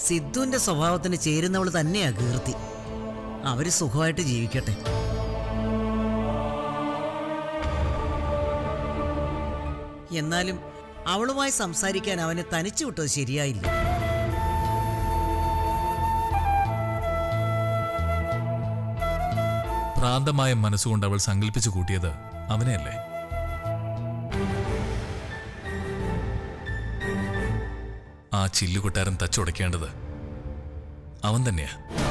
സിദ്ധുവിന്റെ സ്വഭാവത്തിന് ചേരുന്നവൾ തന്നെയാ കീർത്തി അവര് സുഖമായിട്ട് ജീവിക്കട്ടെ എന്നാലും അവളുമായി സംസാരിക്കാൻ അവനെ തനിച്ചു വിട്ടത് ശരിയായില്ല ഭ്രാന്തമായ മനസ്സുകൊണ്ട് അവൾ സങ്കല്പിച്ചു കൂട്ടിയത് അവനെയല്ലേ ആ ചില്ലുകൊട്ടാരം തച്ചുടയ്ക്കേണ്ടത് അവൻ തന്നെയാ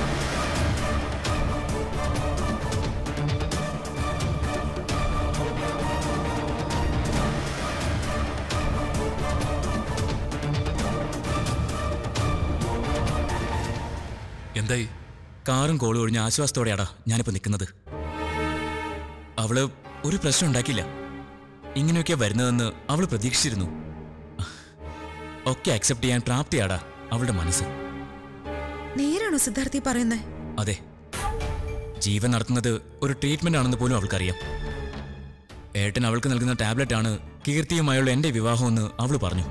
എന്തായി കാറും കോളും ഒഴിഞ്ഞ ആശ്വാസത്തോടെയാടാ ഞാനിപ്പോ നിൽക്കുന്നത് അവള് ഒരു പ്രശ്നം ഉണ്ടാക്കില്ല ഇങ്ങനെയൊക്കെയാ വരുന്നതെന്ന് അവൾ പ്രതീക്ഷിച്ചിരുന്നു ഒക്കെ അക്സെപ്റ്റ് ചെയ്യാൻ പ്രാപ്തിയാടാ അവളുടെ മനസ്സ് നേരാണോ സിദ്ധാർത്ഥി പറയുന്നേ അതെ ജീവൻ നടത്തുന്നത് ഒരു ട്രീറ്റ്മെന്റ് ആണെന്ന് പോലും അവൾക്കറിയാം ഏട്ടൻ അവൾക്ക് നൽകുന്ന ടാബ്ലറ്റ് ആണ് കീർത്തിയുമായുള്ള എന്റെ വിവാഹമെന്ന് അവൾ പറഞ്ഞു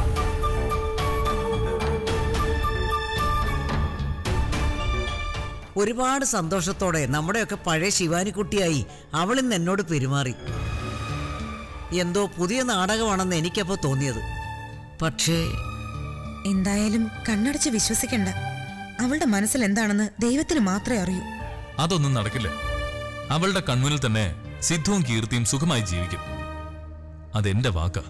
ഒരുപാട് സന്തോഷത്തോടെ നമ്മുടെയൊക്കെ പഴയ ശിവാനിക്കുട്ടിയായി അവളിന്ന് എന്നോട് പെരുമാറി എന്തോ പുതിയ നാടകമാണെന്ന് എനിക്കപ്പോൾ തോന്നിയത് പക്ഷേ എന്തായാലും കണ്ണടച്ച് വിശ്വസിക്കണ്ട അവളുടെ മനസ്സിൽ എന്താണെന്ന് ദൈവത്തിന് മാത്രമേ അറിയൂ അതൊന്നും നടക്കില്ല അവളുടെ കൺമുന്നിൽ തന്നെ സിദ്ധുവും കീർത്തിയും സുഖമായി ജീവിക്കും അതെന്റെ വാക്കാ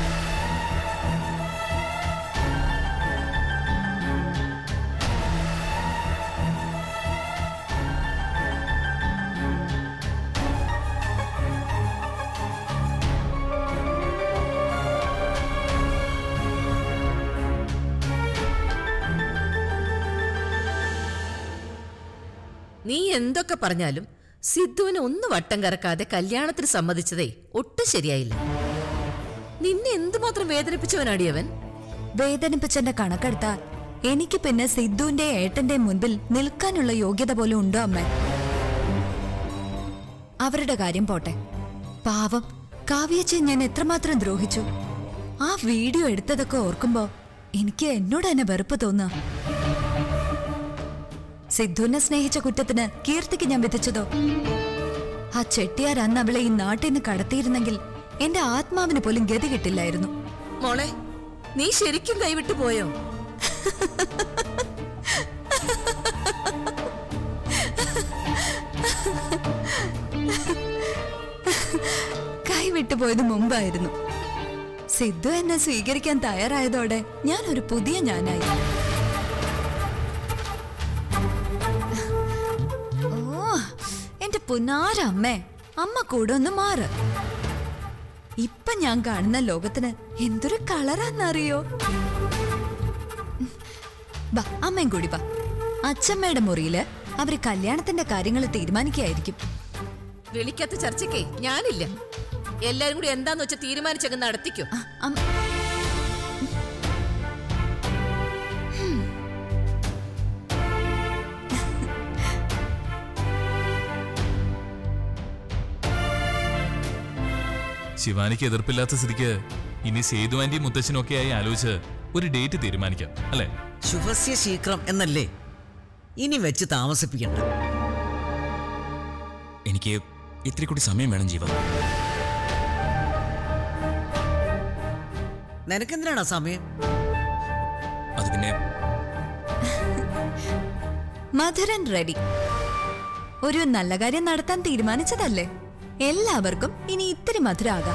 നീ എന്തൊക്കെ പറഞ്ഞാലും സിദ്ധുവിനെ ഒന്ന് വട്ടം കറക്കാതെ കല്യാണത്തിന് സമ്മതിച്ചതേ ഒട്ടും ശരിയായില്ല നിന്നെ എന്തുമാത്രം വേദനിപ്പിച്ചവനാടി അവൻ വേദനിപ്പിച്ചെന്റെ കണക്കെടുത്താൽ എനിക്ക് പിന്നെ സിദ്ധുവിന്റെ ഏട്ടന്റെ മുൻപിൽ നിൽക്കാനുള്ള യോഗ്യത പോലും ഉണ്ടോ അമ്മ അവരുടെ കാര്യം പോട്ടെ പാവം കാവ്യച്ചെ ഞാൻ എത്രമാത്രം ദ്രോഹിച്ചു ആ വീഡിയോ എടുത്തതൊക്കെ ഓർക്കുമ്പോ എനിക്ക് എന്നോട് തന്നെ വെറുപ്പ് തോന്നുക സിദ്ധുവിനെ സ്നേഹിച്ച കുറ്റത്തിന് കീർത്തിക്ക് ഞാൻ വിധിച്ചതോ ആ ചെട്ടിയാർ അന്ന് അവളെ ഈ നാട്ടിൽ നിന്ന് കടത്തിയിരുന്നെങ്കിൽ എന്റെ ആത്മാവിന് പോലും ഗതി കിട്ടില്ലായിരുന്നു മോളെ നീ ശരിക്കും കൈവിട്ടു പോയോ കൈവിട്ടു പോയത് മുമ്പായിരുന്നു സിദ്ധു എന്നെ സ്വീകരിക്കാൻ തയ്യാറായതോടെ ഞാൻ ഒരു പുതിയ ഞാനായി ഓ എന്റെ പുന്നാരമ്മേ അമ്മ കൂടെ ഒന്ന് മാറ് ഇപ്പൊ ഞാൻ കാണുന്ന ലോകത്തിന് എന്തൊരു കളറാന്നറിയോ ബാ അമ്മയും കൂടി ബാ അച്ഛമ്മയുടെ മുറിയില് അവര് കല്യാണത്തിന്റെ കാര്യങ്ങൾ തീരുമാനിക്കുകയായിരിക്കും വിളിക്കാത്ത ചർച്ചയ്ക്കേ ഞാനില്ല എല്ലാരും കൂടി എന്താന്ന് വെച്ചാൽ തീരുമാനിച്ചങ്ങ് നടത്തിക്കോ ആ, അമ്മ ശിവാനിക്ക് എതിർപ്പില്ലാത്ത സ്ഥിതിക്ക് ഇനി സേതു ആന്റിയും മുത്തച്ഛനും ഒക്കെ ആയി ആലോചിച്ച് ഒരു ഡേറ്റ് തീരുമാനിക്കാം അല്ലേ ശുഭസ്യ ശീഘ്രം എന്നല്ലേ ഇനി വെച്ച് താമസിപ്പിക്കണ്ട എനിക്ക് ഇത്തിരി കൂടി സമയം വേണം ജീവ നിനക്കെന്തിനാണ് സമയം അത് പിന്നെ മധുരൻ റെഡി ഒരു നല്ല കാര്യം നടത്താൻ തീരുമാനിച്ചതല്ലേ എല്ലാവർക്കും ഇനി ഇത്തിരി മധുരാകാം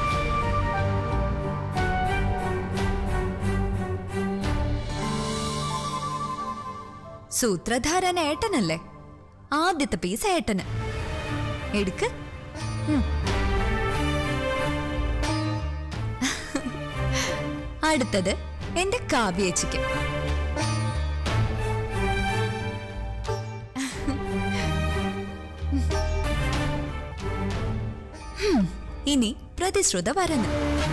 സൂത്രധാരൻ ഏട്ടനല്ലേ ആദ്യത്തെ പീസ് ഏട്ടന് എടുക്ക് ഉം. അടുത്തത് എന്റെ കാവ്യേച്ചിക്ക് ഹും, ഇനി പ്രതിശ്രുത വരന്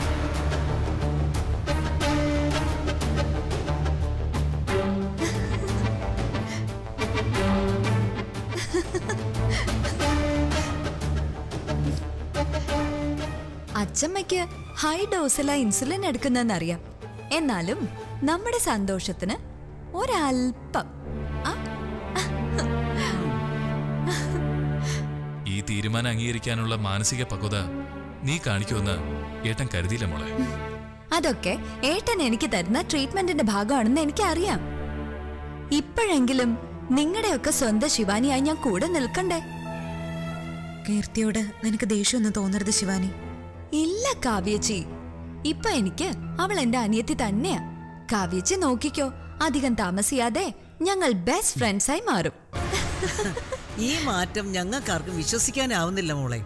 അച്ചമ്മയ്ക്ക് ഹൈ ഡോസില ഇൻസുലിൻ എടുക്കുന്നതെന്നറിയാം എന്നാലും നമ്മുടെ സന്തോഷത്തിന് ഒരൽപ്പം ആ ഈ തീരുമാനം അംഗീകരിക്കാനുള്ള മാനസിക പക്വത നീ കാണിക്കുമെന്ന് ഏട്ടൻ കരുതിയില്ല മോളെ അതൊക്കെ ഏട്ടൻ എനിക്ക് തരുന്ന ട്രീറ്റ്മെന്റിന്റെ ഭാഗമാണെന്ന് എനിക്കറിയാം ഇപ്പോഴെങ്കിലും നിങ്ങളുടെയൊക്കെ സ്വന്തം ശിവാനിയായി ഞാൻ കൂടെ നിൽക്കണ്ടേ കീർത്തിയോട് നിനക്ക് ദേഷ്യമൊന്നും തോന്നരുത് ശിവാനി ഇല്ല കാവ്യച്ചി ഇപ്പൊ എനിക്ക് അവൾ എന്റെ അനിയത്തി തന്നെയാ കാവ്യച്ചി നോക്കിക്കോ അധികം താമസിയാതെ ഞങ്ങൾ ബെസ്റ്റ് ഫ്രണ്ട്സായി മാറും ഈ മാറ്റം ഞങ്ങൾക്കാർക്കും വിശ്വസിക്കാനാവുന്നില്ല മോളെ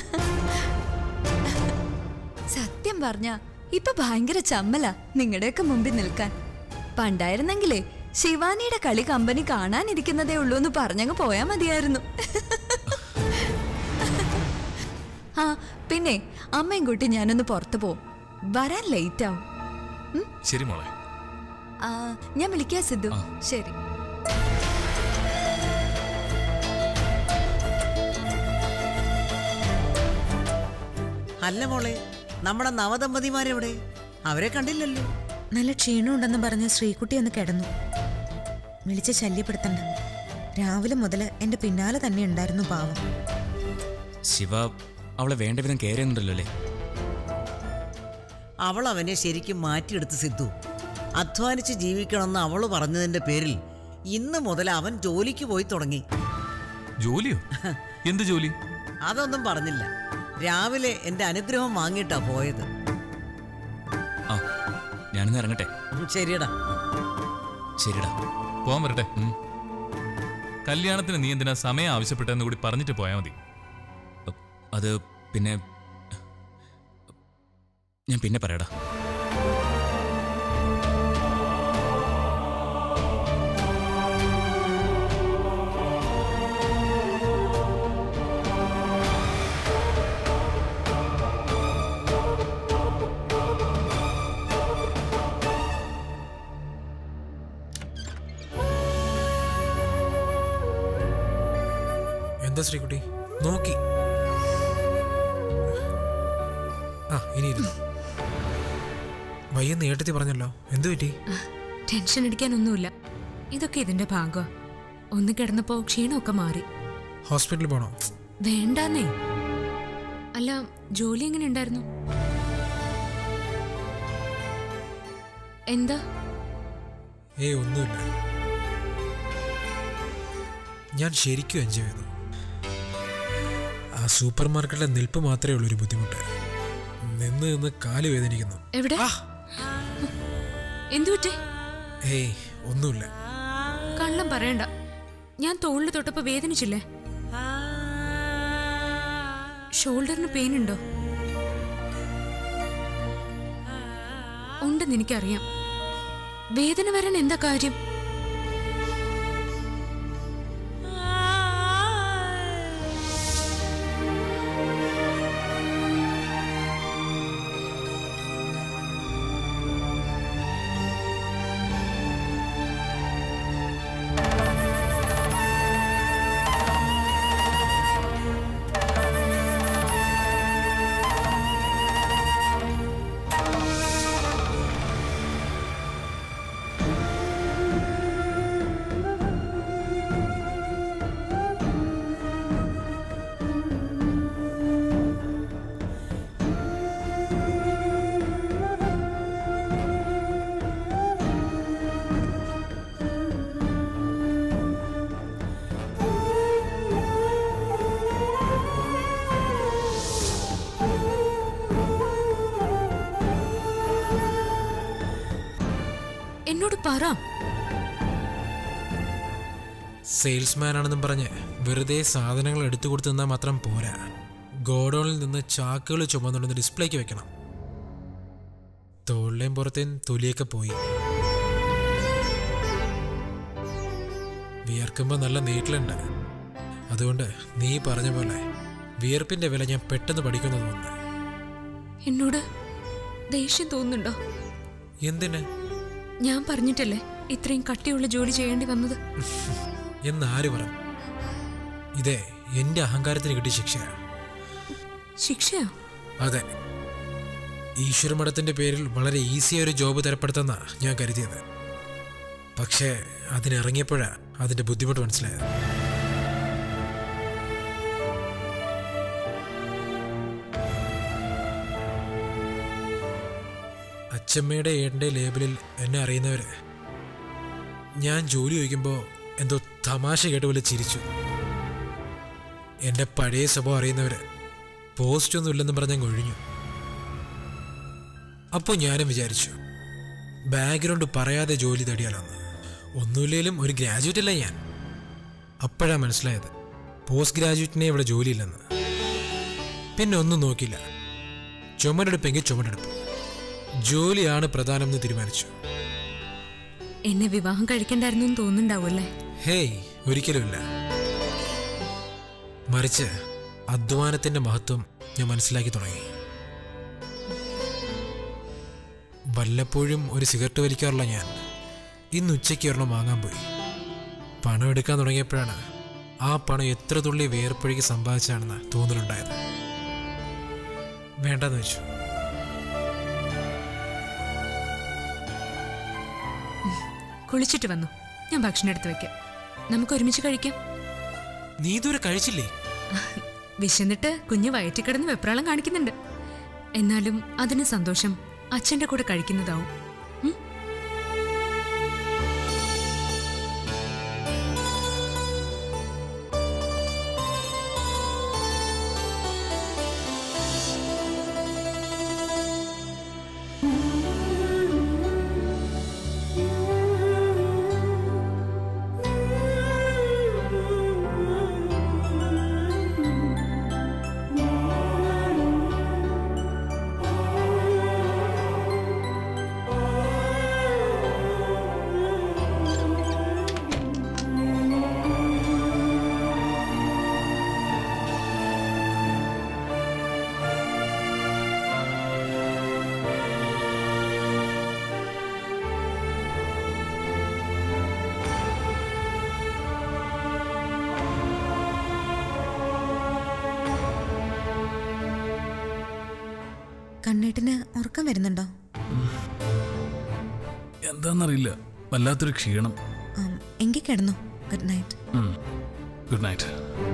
സത്യം പറഞ്ഞ ഇപ്പൊ ഭയങ്കര ചമ്മല നിങ്ങളുടെയൊക്കെ മുമ്പിൽ നിൽക്കാൻ പണ്ടായിരുന്നെങ്കിലേ ശിവാനിയുടെ കളി കമ്പനി കാണാനിരിക്കുന്നതേ ഉള്ളൂ എന്ന് പറഞ്ഞങ്ങ് പോയാ മതിയായിരുന്നു ആ പിന്നെ അമ്മയും കൂട്ടി ഞാനൊന്ന് പുറത്തു പോവും വരാൻ ലേറ്റ് ആവും ശരി മോളെ ആ, ഞാൻ വിളിക്കാ സിദ്ധു ശരി അല്ല മോളെ നമ്മുടെ നവദമ്പതിമാരെവിടെ അവരെ കണ്ടില്ലല്ലോ നല്ല ക്ഷീണമുണ്ടെന്ന് പറഞ്ഞ് ശ്രീകുട്ടി ഒന്ന് കിടന്നു വിളിച്ച് ശല്യപ്പെടുത്തണ്ട രാവിലെ മുതൽ എന്റെ പിന്നാലെ തന്നെ ഉണ്ടായിരുന്നു പാവം ശിവ അവളെ വേണ്ട വിധം കെയർ ചെയ്യുന്നുണ്ടല്ലോ അല്ലേ അവൾ അവനെ ശരിക്കും മാറ്റിയെടുത്ത് സിദ്ധു അധ്വാനിച്ച് ജീവിക്കണമെന്ന് അവള് പറഞ്ഞതിന്റെ പേരിൽ ഇന്ന് മുതൽ അവൻ ജോലിക്ക് പോയി തുടങ്ങി ജോലിയോ എന്ത് ജോലി അതൊന്നും പറഞ്ഞില്ല രാവിലെ എന്റെ അനുഗ്രഹം വാങ്ങിയിട്ടാ പോയത് ആ ഞാനിന്ന് ഇറങ്ങട്ടെ ഉം, ശരിയടാ ശരിടാ പോവാൻ വരട്ടെ കല്യാണത്തിന് നീ എന്തിനാ സമയം ആവശ്യപ്പെട്ടെന്ന് കൂടി പറഞ്ഞിട്ട് പോയാൽ മതി അത് പിന്നെ ഞാൻ പിന്നെ പറയടാ എന്താ ശ്രീകുട്ടി നോക്കി ആ ഇനി ഇരുന്നു വയ്യെന്ന് ഏട്ടത്തി പറഞ്ഞല്ലോ എന്തു പറ്റി ടെൻഷൻ അടിക്കാനൊന്നുമില്ല ഇതൊക്കെ ഇതിന്റെ ഭാഗമാ ഒന്ന് കിടന്നപ്പോ ക്ഷീണമൊക്കെ മാറി ഹോസ്പിറ്റലിൽ പോണോ വേണ്ടാന്നേ അല്ല ജോലി എങ്ങനെ ഉണ്ടായിരുന്നു എന്താ ഏയ് ഒന്നുമില്ല ഞാൻ ശരിക്കും എൻജോയ് ചെയ്തു ആ സൂപ്പർ മാർക്കറ്റിലെ നിൽപ്പ് മാത്രമേ ഉള്ളൂ ഒരു ബുദ്ധിമുട്ട് നിന്ന് നിന്ന് കാല് വേദനിക്കുന്നു എവിടെ എന്തു പറ്റേ ഏയ് ഒന്നുമില്ല കള്ളം പറയണ്ട ഞാൻ തോളിൽ തൊട്ടപ്പോ വേദനിച്ചില്ലേ ഷോൾഡറിന് പെയിൻ ഉണ്ടോ ഉണ്ടെന്ന് എനിക്കറിയാം വേദന വരാൻ എന്താ കാര്യം എന്നോട് പറ സെയിൽസ്മാൻ ആണെന്നും പറഞ്ഞ് വെറുതെ സാധനങ്ങൾ എടുത്തു കൊടുത്തു നിന്നാൽ മാത്രം പോരാ ഗോഡൌണിൽ നിന്ന് ചാക്കുകൾ ചുമന്നുണ്ടെന്ന് ഡിസ്പ്ലേക്ക് വെക്കണം തോളിലെയും പുറത്തേയും തൊലിയൊക്കെ പോയി വിയർക്കുമ്പോൾ നല്ല നീട്ടിലുണ്ട് അതുകൊണ്ട് നീ പറഞ്ഞ പോലെ വിയർപ്പിന്റെ വില ഞാൻ പെട്ടെന്ന് പഠിക്കുന്നു തോന്നുന്നു എന്നോട് ദേഷ്യം തോന്നുന്നുണ്ടോ എന്തിന് ഞാൻ പറഞ്ഞിട്ടല്ലേ ഇത്രയും കട്ടിയുള്ള ജോലി ചെയ്യേണ്ടി വന്നത് എന്ന് ആര് പറഞ്ഞു ഇതേ എന്റെ അഹങ്കാരത്തിന് കിട്ടിയ ശിക്ഷയാണ് ശിക്ഷയോ അതെ ഈശ്വരമഠത്തിന്റെ പേരിൽ വളരെ ഈസിയായ ഒരു ജോബ് തരപ്പെടുത്തുന്ന ഞാൻ കരുതിയത് പക്ഷേ അതിനിറങ്ങിയപ്പോഴാ അതിന്റെ ബുദ്ധിമുട്ട് മനസ്സിലായത് അച്ഛമ്മയുടെ ഏട്ടൻ്റെ ലേബലിൽ എന്നെ അറിയുന്നവര് ഞാൻ ജോലി ചോദിക്കുമ്പോൾ എന്തോ തമാശ കേട്ട പോലെ ചിരിച്ചു എൻ്റെ പഴയ സ്വഭാവം അറിയുന്നവര് പോസ്റ്റ് ഒന്നും ഇല്ലെന്ന് പറഞ്ഞ് അങ്ങ് ഒഴിഞ്ഞു അപ്പോൾ ഞാനും വിചാരിച്ചു ബാക്ക്ഗ്രൗണ്ട് പറയാതെ ജോലി തടിയാലോന്ന് ഒന്നുമില്ലേലും ഒരു ഗ്രാജുവേറ്റ് അല്ല ഞാൻ അപ്പോഴാണ് മനസ്സിലായത് പോസ്റ്റ് ഗ്രാജുവേറ്റിനെ ഇവിടെ ജോലിയില്ലെന്ന് പിന്നെ ഒന്നും നോക്കിയില്ല ചുമടെടുപ്പെങ്കിൽ ചുമടെടുപ്പ് ജോലിയാണ് പ്രധാനം എന്ന് തീരുമാനിച്ചു എന്നെ വിവാഹം കഴിക്കണ്ടായിരുന്നു എന്ന് തോന്നുന്നുണ്ടാവുമല്ലേ ഹേയ് ഒരിക്കലുമില്ല മറിച്ച് അധ്വാനത്തിന്റെ മഹത്വം ഞാൻ മനസ്സിലാക്കി തുടങ്ങി വല്ലപ്പോഴും ഒരു സിഗരറ്റ് വലിക്കാറുള്ള ഞാൻ ഇന്ന് ഉച്ചയ്ക്ക് ഒരെണ്ണം വാങ്ങാൻ പോയി പണം എടുക്കാൻ തുടങ്ങിയപ്പോഴാണ് ആ പണം എത്ര തുള്ളി വേർപ്പൊഴുകി സമ്പാദിച്ചാണെന്ന് തോന്നലുണ്ടായത് വേണ്ടെന്ന് വെച്ചു കുളിച്ചിട്ട് വന്നു ഞാൻ ഭക്ഷണം എടുത്ത് വെക്കാം നമുക്ക് ഒരുമിച്ച് കഴിക്കാം നീ ഇതുവരെ കഴിച്ചില്ലേ വിശന്നിട്ട് കുഞ്ഞ് വയറ്റിൽ കിടന്ന് വെപ്രാളം കാണിക്കുന്നുണ്ട് എന്നാലും അതിന് സന്തോഷം അച്ഛന്റെ കൂടെ കഴിക്കുന്നതാവും ഉം? കണ്ണേട്ടിന് ഉറക്കം വരുന്നുണ്ടോ എന്താന്നറിയില്ല വല്ലാത്തൊരു ക്ഷീണം ആം, എങ്കിൽ കിടന്നു ഗുഡ് നൈറ്റ് ഗുഡ് നൈറ്റ്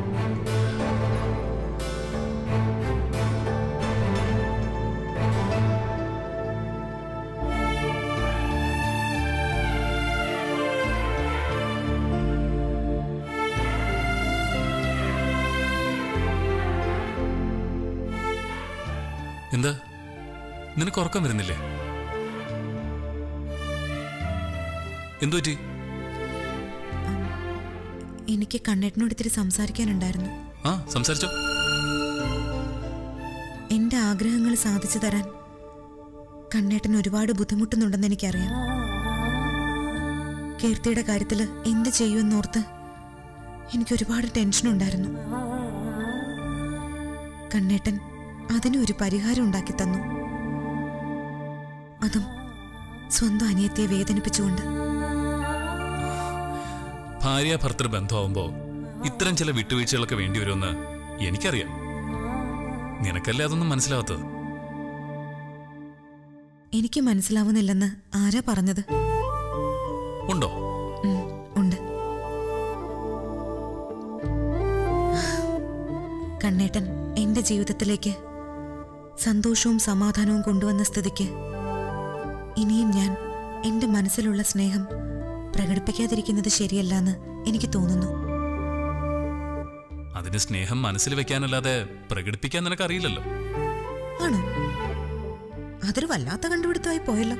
എന്താ നിനക്ക് ഉറക്കം വരുന്നില്ലേ എന്തു പറ്റി എനിക്ക് കണ്ണേട്ടിനോട് ഇത്തിരി സംസാരിക്കാനുണ്ടായിരുന്നു ആ സംസാരിച്ചോ എന്റെ ആഗ്രഹങ്ങൾ സാധിച്ചു തരാൻ കണ്ണേട്ടൻ ഒരുപാട് ബുദ്ധിമുട്ടുന്നുണ്ടെന്ന് എനിക്കറിയാം കീർത്തിയുടെ കാര്യത്തിൽ എന്ത് ചെയ്യുമെന്നോർത്ത് എനിക്ക് ഒരുപാട് ടെൻഷനുണ്ടായിരുന്നു കണ്ണേട്ടൻ അതിന് ഒരു പരിഹാരം ഉണ്ടാക്കി തന്നു അതും സ്വന്തം അനിയത്തിയെ വേദനിപ്പിച്ചുകൊണ്ട് ഭാര്യ ഭർത്തൃ ബന്ധമാവുമ്പോ ഇത്തരം ചില വിട്ടുവീഴ്ചകളൊക്കെ വേണ്ടി വരുമെന്ന് എനിക്കറിയാം നിനക്കല്ലേ അതൊന്നും മനസ്സിലാവാത്തത് എനിക്ക് മനസ്സിലാവുന്നില്ലെന്ന് ആരാ പറഞ്ഞത് ഉണ്ടോ ഉം, ഉണ്ട് കണ്ണേട്ടൻ എന്റെ ജീവിതത്തിലേക്ക് സന്തോഷവും സമാധാനവും കൊണ്ടുവന്ന സ്ഥിതിക്ക് ഇനിയും ഞാൻ എന്റെ മനസ്സിലുള്ള സ്നേഹം പ്രകടിപ്പിക്കാതിരിക്കുന്നത് ശരിയല്ലെന്ന് എനിക്ക് തോന്നുന്നു അതിന് സ്നേഹം മനസ്സിൽ വെക്കാനല്ലാതെ പ്രകടിപ്പിക്കാൻ നിനക്കറിയില്ലല്ലോ ആണോ അതൊരു വല്ലാത്ത കണ്ടുപിടുത്തമായി പോയല്ലോ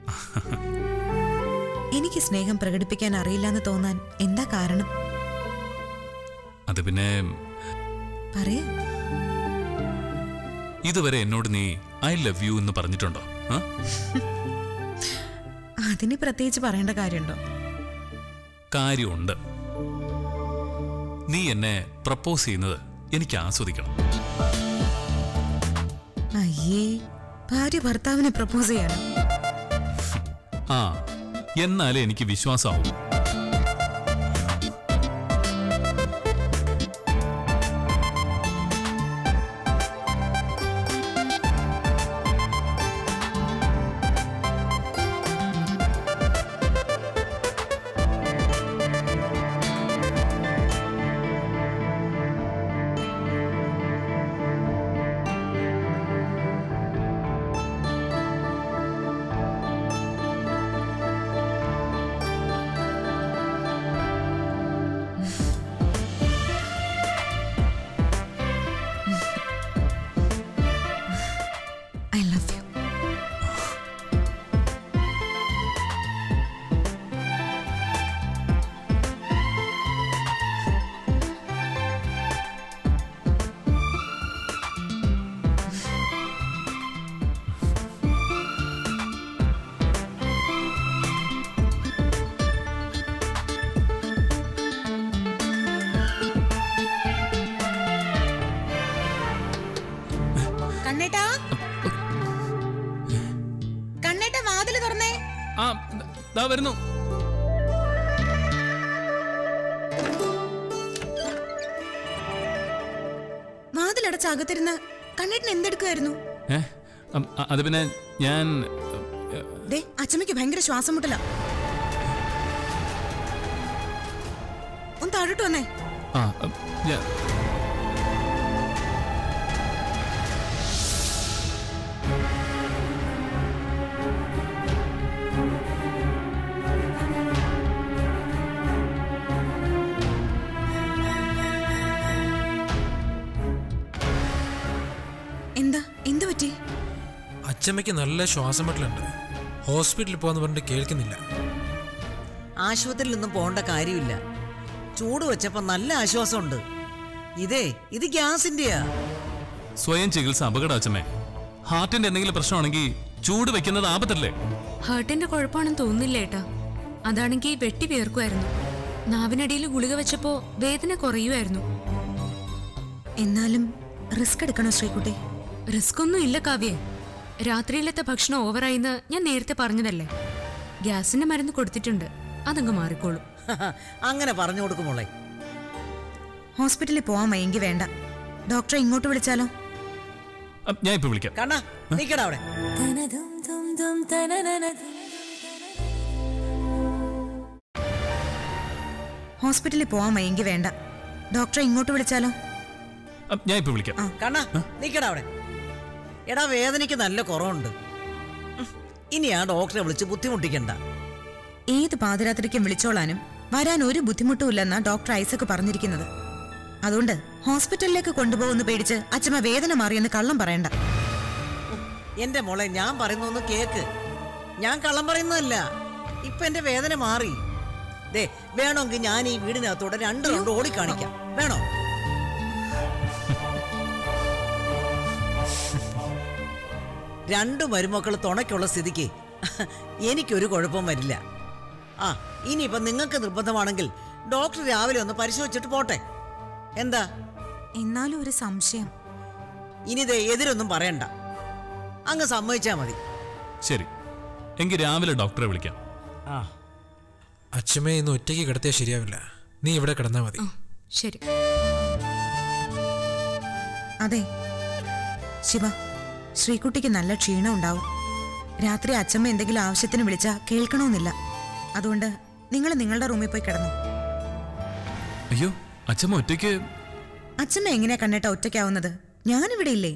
എനിക്ക് സ്നേഹം പ്രകടിപ്പിക്കാൻ അറിയില്ല എന്ന് തോന്നാൻ എന്താ കാരണം അത് പിന്നെ പറയേ ഇതുവരെ എന്നോട് നീ ഐ ലവ് യു എന്ന് പറഞ്ഞിട്ടുണ്ടോ ആ? അതിന് പ്രത്യേകിച്ച് പറയേണ്ട കാര്യമുണ്ടോ കാര്യമുണ്ട് നീ എന്നെ പ്രപ്പോസ് ചെയ്യുന്നത് എനിക്ക് ആസ്വദിക്കണം അയ്യേ ഭാര്യ ഭർത്താവിനെ പ്രപ്പോസ് ചെയ്യണം ആ എന്നാലേ എനിക്ക് വിശ്വാസമാവും കണ്ണേട്ടാ കണ്ണേട്ടാ വാതില് തുറന്നേ ആ ദാ വരുന്നു വാതിലടച്ച് അകത്തിരുന്ന് കണ്ണേട്ടൻ എന്തെടുക്കുമായിരുന്നു ഏ അം, അ- അത് പിന്നെ ഞാൻ ദേ അച്ഛമ്മയ്ക്ക് ഭയങ്കര ശ്വാസം മുട്ടല ഒന്ന് താഴോട്ട് വന്നേ ആ അം, ഞാൻ എന്താ എന്തു പറ്റി അച്ചമ്മയ്ക്ക് നല്ല ശ്വാസം മുട്ടലുണ്ട് ഹോസ്പിറ്റലിൽ പോകാന്ന് പറഞ്ഞിട്ട് കേൾക്കുന്നില്ല ആശുപത്രിയിൽ ഒന്നും പോകേണ്ട കാര്യമില്ല ചൂട് വെച്ചപ്പോ നല്ല ആശ്വാസമുണ്ട് ഇതേ ഇത് ഗ്യാസിന്റെയാ സ്വയം ചികിത്സ അപകടം അച്ഛമ്മേ ഹാർട്ടിന്റെ എന്തെങ്കിലും പ്രശ്നമാണെങ്കിൽ ചൂട് വെക്കുന്നത് ആപത്തല്ലേ ഹേർട്ടിന്റെ കുഴപ്പമാണെന്ന് തോന്നുന്നില്ല ഏട്ടാ അതാണെങ്കിൽ വെട്ടി വീർക്കുമായിരുന്നു നാവിനടിയിൽ ഗുളിക വെച്ചപ്പോ വേദന കുറയുമായിരുന്നു എന്നാലും റിസ്ക് എടുക്കണോ ശ്രീകുട്ടി റിസ്ക് ഒന്നും ഇല്ല കാവ്യേ രാത്രിയിലത്തെ ഭക്ഷണം ഓവറായിന്ന് ഞാൻ നേരത്തെ പറഞ്ഞതല്ലേ ഗ്യാസിന്റെ മരുന്ന് കൊടുത്തിട്ടുണ്ട് അതങ്ങ് മാറിക്കോളും അങ്ങനെ പറഞ്ഞു കൊടുക്കും മോളെ ഹോസ്പിറ്റലിൽ പോവാൻ വയ്യെങ്കിൽ വേണ്ട ഡോക്ടറെ ഇങ്ങോട്ട് വിളിച്ചാലോ അം, ഞാൻ ഇപ്പൊ വിളിക്കാം കണ്ണാ നിക്കടാ അവിടെ ഹോസ്പിറ്റലിൽ പോവാൻ വയ്യെങ്കിൽ വേണ്ട ഡോക്ടറെ ഇങ്ങോട്ട് വിളിച്ചാലോ അം, ഞാൻ ഇപ്പൊ വിളിക്കാം കണ്ണാ നിക്കടാ അവിടെ എടാ വേദനയ്ക്ക് നല്ല കുറവുണ്ട് ഉം, ഇനി ആ ഡോക്ടറെ വിളിച്ച് ബുദ്ധിമുട്ടിക്കണ്ട ഏത് പാതിരാത്രിക്കും വിളിച്ചോളാനും വരാൻ ഒരു ബുദ്ധിമുട്ടും ഇല്ലെന്നാ ഡോക്ടർ ഐസക്ക് പറഞ്ഞിരിക്കുന്നത് അതുകൊണ്ട് ഹോസ്പിറ്റലിലേക്ക് കൊണ്ടുപോകുന്ന പേടിച്ച് അച്ഛമ്മ വേദന മാറിയെന്ന് കള്ളം പറയണ്ട എന്റെ മോളെ ഞാൻ പറയുന്നൊന്ന് കേക്ക് ഞാൻ കള്ളം പറയുന്നതല്ല ഇപ്പൊ എന്റെ വേദന മാറി ദേ വേണമെങ്കിൽ ഞാൻ ഈ വീടിനകത്തൂടെ രണ്ട് റൗണ്ട് ഓടിക്കാണിക്കാം വേണോ രണ്ടു മരുമക്കൾ തുണയ്ക്കുള്ള സ്ഥിതിക്ക് എനിക്കൊരു കുഴപ്പവും വരില്ല ആ ഇനിയിപ്പൊ നിങ്ങൾക്ക് നിർബന്ധമാണെങ്കിൽ ഡോക്ടർ രാവിലെ ഒന്ന് പരിശോധിച്ചിട്ട് പോട്ടെ എന്താ എന്നാലും ഒരു സംശയം ഇനി ദേ എതിരൊന്നും പറയണ്ട അങ്ങ് സമ്മതിച്ചാ മതി ശരി എങ്കിൽ രാവിലെ ഡോക്ടറെ വിളിക്കാം ആ അച്ഛമ്മയെ ഇന്ന് ഒറ്റയ്ക്ക് കിടത്തിയാൽ ശരിയാവില്ല നീ ഇവിടെ കിടന്നാൽ മതി ശരി അതെ ശിവ ശ്രീകുട്ടിക്ക് നല്ല ക്ഷീണം ഉണ്ടാവും രാത്രി അച്ഛമ്മ എന്തെങ്കിലും ആവശ്യത്തിന് വിളിച്ചാൽ കേൾക്കണമെന്നില്ല അതുകൊണ്ട് നിങ്ങൾ നിങ്ങളുടെ റൂമിൽ പോയി കിടന്നു അയ്യോ അച്ഛമ്മ ഒറ്റയ്ക്ക് അച്ഛമ്മ എങ്ങനെയാ കണ്ടിട്ട് ഒറ്റയ്ക്കാവുന്നത് ഞാനിവിടെ ഇല്ലേ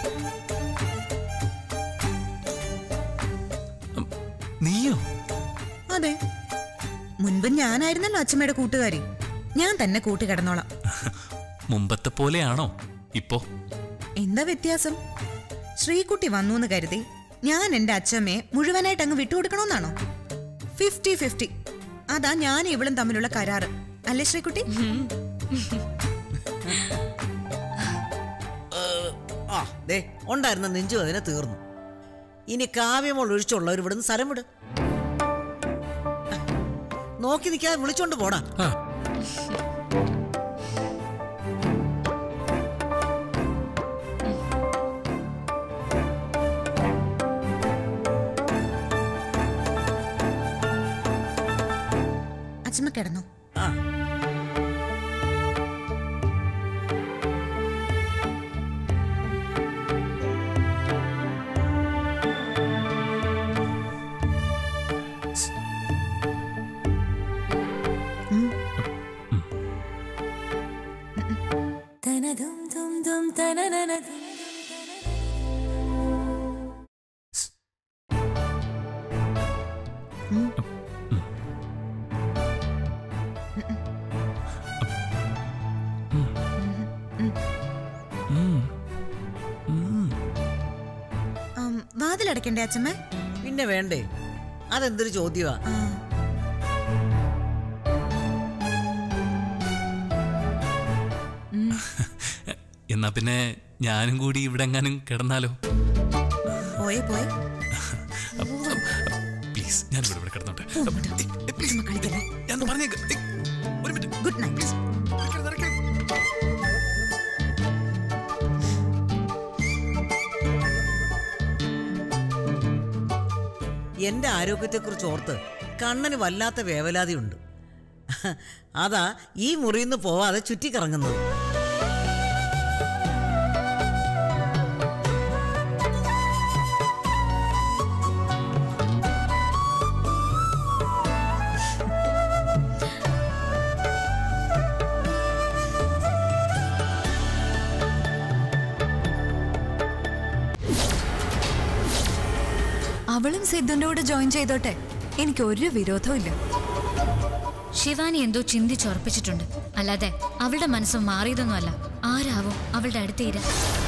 അം, നീയോ അതെ മുൻപ് ഞാനായിരുന്നല്ലോ അച്ഛമ്മയുടെ കൂട്ടുകാരി ഞാൻ തന്നെ കൂട്ടി കിടന്നോളാം മുമ്പത്തെ പോലെയാണോ ഇപ്പോ എന്താ വ്യത്യാസം ശ്രീകുട്ടി വന്നു എന്ന് കരുതി ഞാൻ എന്റെ അച്ഛമ്മയെ മുഴുവനായിട്ട് അങ്ങ് വിട്ടുകൊടുക്കണമെന്നാണോ ഫിഫ്റ്റി ഫിഫ്റ്റി അതാ ഞാൻ ഇവളും തമ്മിലുള്ള കരാറ് അല്ലേ ശ്രീകുട്ടി ആ ദേ ഉണ്ടായിരുന്ന നെഞ്ചു അതിനെ തീർന്നു ഇനി കാവ്യമോൾ ഒഴിച്ചുള്ളവർ ഇവിടുന്ന് സ്ഥലം വിട് നോക്കി നിൽക്കാതെ വിളിച്ചോണ്ട് പോടാ ആ അച്ഛമ്മ കിടന്നു ആ ആം, വാതിലടയ്ക്കണ്ടേ അച്ഛമ്മ പിന്നെ വേണ്ടേ അതെന്തൊരു ചോദ്യമാ ആ, എന്നാ പിന്നെ ഞാനും കൂടി ഇവിടെ എങ്ങാനും കിടന്നാലോ പോയെ പോയെ പ്ലീസ് ഞാൻ ഇവിടെ ഇവിടെ കിടന്നോട്ടെ അച്ഛമ്മ കളിക്കല്ലേ ഞാൻ പറഞ്ഞേക്കാം ഏയ്, ഒരു മിനിറ്റ് ഗുഡ് നൈറ്റ് നടക്കരുത്, നടക്കരുത്. എൻ്റെ ആരോഗ്യത്തെക്കുറിച്ച് ഓർത്ത് കണ്ണന് വല്ലാത്ത വേവലാതിയുണ്ട് അതാ ഈ മുറിയിൽ നിന്ന് പോവാതെ ചുറ്റിക്കറങ്ങുന്നത് അവളും സിദ്ധുന്റെ കൂടെ ജോയിൻ ചെയ്തോട്ടെ എനിക്ക് ഒരു വിരോധവും ഇല്ല ശിവാനി എന്തോ ചിന്തിച്ചുറപ്പിച്ചിട്ടുണ്ട് അല്ലാതെ അവളുടെ മനസ്സ് മാറിയതൊന്നുമല്ല ആരാവും അവളുടെ അടുത്ത് ഇര